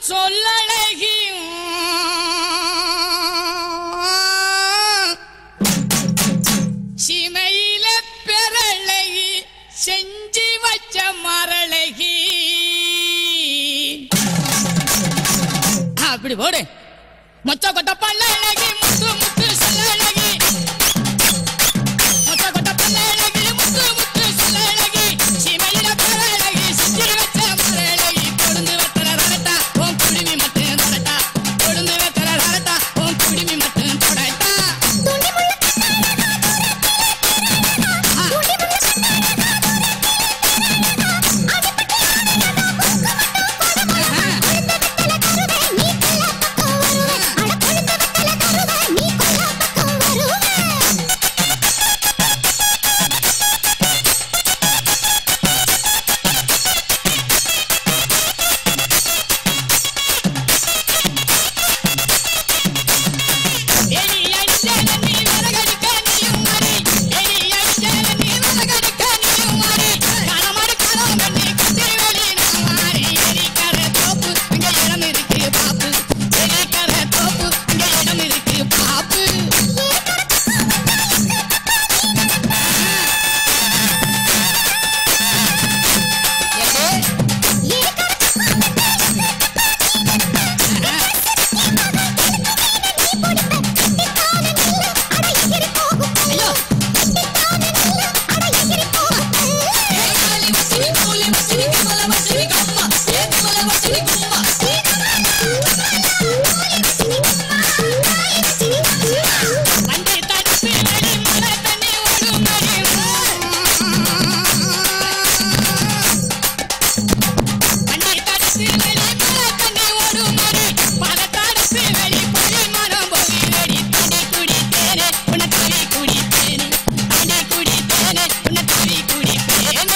சொல்லழகி சிமையில பெறழகி செஞ்சு வச்ச மரழகி அப்படி போடு மொத்த கொட்ட பல்ல அழகி முத்து முத்து சொல்ல அழகி மொத்த கொட்ட பல்ல அழகி முத்து முத்து சொல்ல அழகி சிமையில பெறழகி செஞ்சு வச்ச மரழகி கொழுந்து வெத்தல ரரட்டா உன் குடுமி மட்டும் தொடட்டா கொழுந்து வெத்தல ரரட்டா உன் குடுமி மட்டும் தொடட்டா எலி அடிச்சால நீ விறகடிக்க நீயும் மாறி எலி அடிச்சால நீ விறகடிக்க நீயும் மாறி களமாடு களம் பண்ணி குத்தி வெளி நான் மாறி எலிக்கர தோப்பு இங்க இடம் இருக்கு பாப்பு எலிக்கர தோப்பு இங்க இடம் இருக்கு பாப்பு ஐயோ வண்டி தடுப்பு வெளி மழை தண்ணி ஓடும் மடி வண்டி தடுப்பு வெளி மழை தண்ணி ஓடும் மடி பல தடுப்பு வெளி புலி மரம் போய் வெடி தண்ணி குடி தேனே உன்னை தவி குடி தேனே தண்ணி குடி தேனே உன்னை தவி குடி தேனே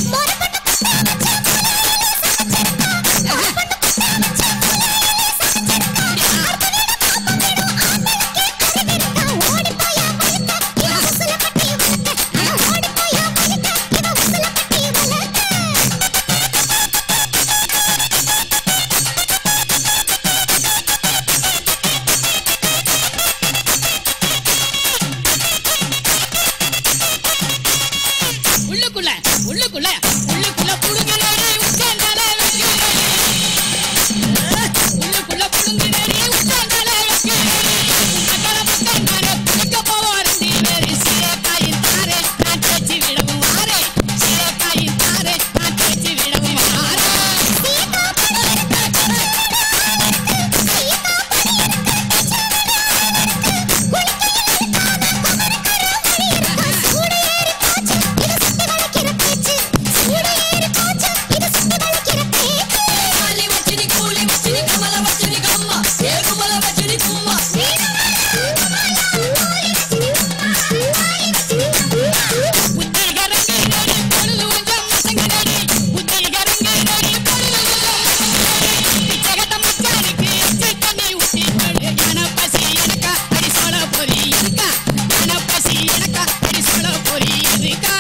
உள்ளுக்குள்ள உள்ளுக்குள்ள உள்ளுக்குள்ள புடுங்கினடி உச்சாந்தால வைக்கிறடி உள்ளுக்குள்ள புடுங்கினடி உச்சாந்தால வைக்கிறடி அக்கற பக்கம் நானே பிடிக்க போவாரண்டி வேறு சீக்காயின் தாரே நான் தேய்ச்சி விடவும் வாரே சீக்காயின் தாரே நான் தேய்ச்சி விடவும் வாரே புத்தி கரங்கி நடி பொழுது கொஞ்சம் மசங்க நடி புத்தி கரங்கி நடி பொழுது கொஞ்சம் பிச்சகத்த மச்சானுக்கு எச்சி தண்ணி ஊத்தி கொடு என பசி எனக்கா அடி சோள பொறி எனக்கா என பசி எனக்கா அடி சோள பொறி எனக்கா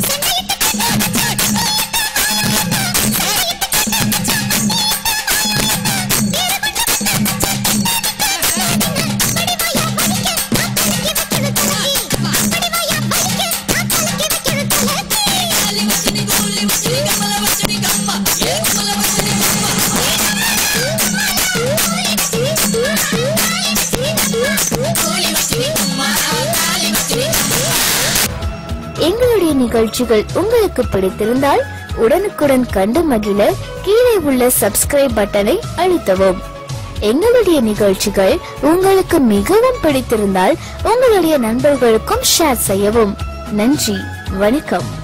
எங்களுடைய நிகழ்ச்சிகள் உங்களுக்கு பிடித்திருந்தால் உடனுக்குடன் கண்டு மகிழ கீழே உள்ள சப்ஸ்கிரைப் பட்டனை அழுத்தவும் எங்களுடைய நிகழ்ச்சிகள் உங்களுக்கு மிகவும் பிடித்திருந்தால் உங்களுடைய நண்பர்களுக்கும் ஷேர் செய்யவும் நன்றி வணக்கம்